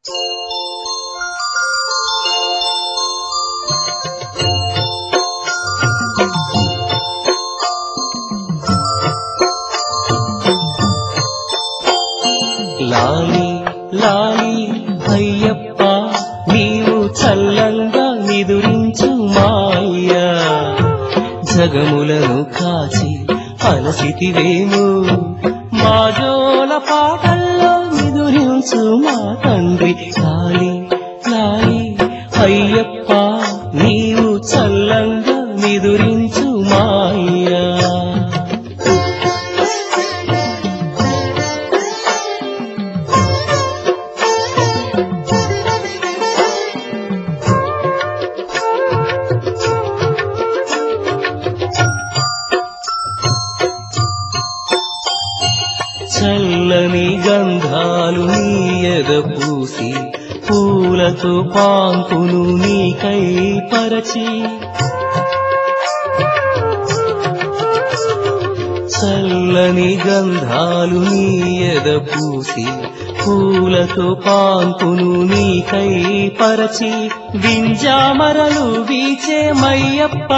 లాలి లాలి అయ్యప్ప నీవు చల్లంగా నిదురించు మాయ్యా జగములను కాచి అలసితివేము మా జోల పాటల్లో నిదురించు మా తండ్రి లాలి లాలి అయ్యప్ప నీవు చల్లంగా నిదురించు మాయ్యా చల్లని గంధాలు నీయద పూసి పూలతో పాంపును నీకై పరచి చల్లని గంధాలు నీయద పూసి పూలతో పాంపును నీకై పరచి వింజామరలు వీచే మయ్యప్ప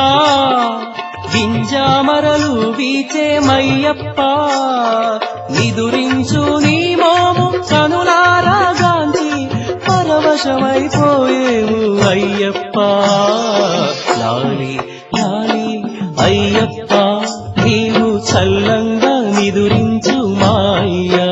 వింజామరలు వీచే మయ్యప్ప నిదురించు నీ మోము కనులారా గాంచి పరవశమైపోయేము అయ్యప్ప లాలి లాలి అయ్యప్ప నీవు చల్లంగా నిదురించు మాయ్యా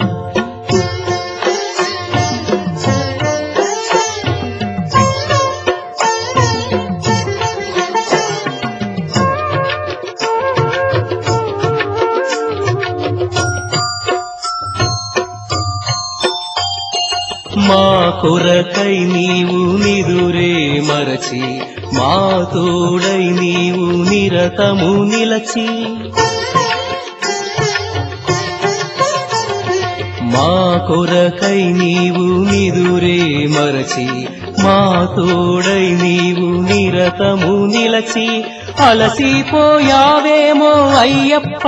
మా కొరకై నీవు నిదురే మరచి మా తోడై నీవు నిరతము నిలచి మా కొరకై నీవు నిదురే మరచి మా తోడై నీవు నిరతము నిలచి అలసిపోయావేమో అయ్యప్ప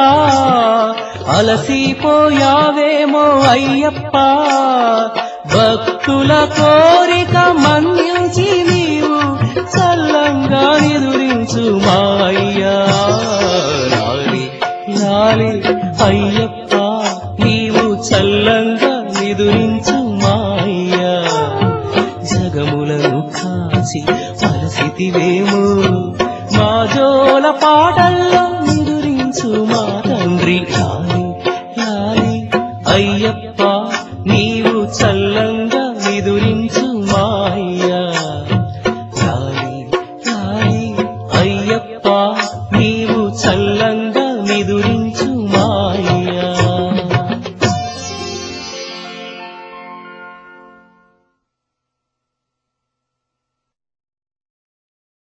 అలసిపోయావేమో అయ్యప్ప భక్తుల కోరిక మన్నించి నీవు చల్లంగా నిదురించు మాయ్యా లాలి లాలి అయ్యప్ప నీవు చల్లంగా నిదురించు మాయ్యా జగములను కాచి అలసితివేమో మా జోల పాటల్లో నిదురించు మా తండ్రి లాలి లాలి అయ్యప్ప నీవు చల్లంగా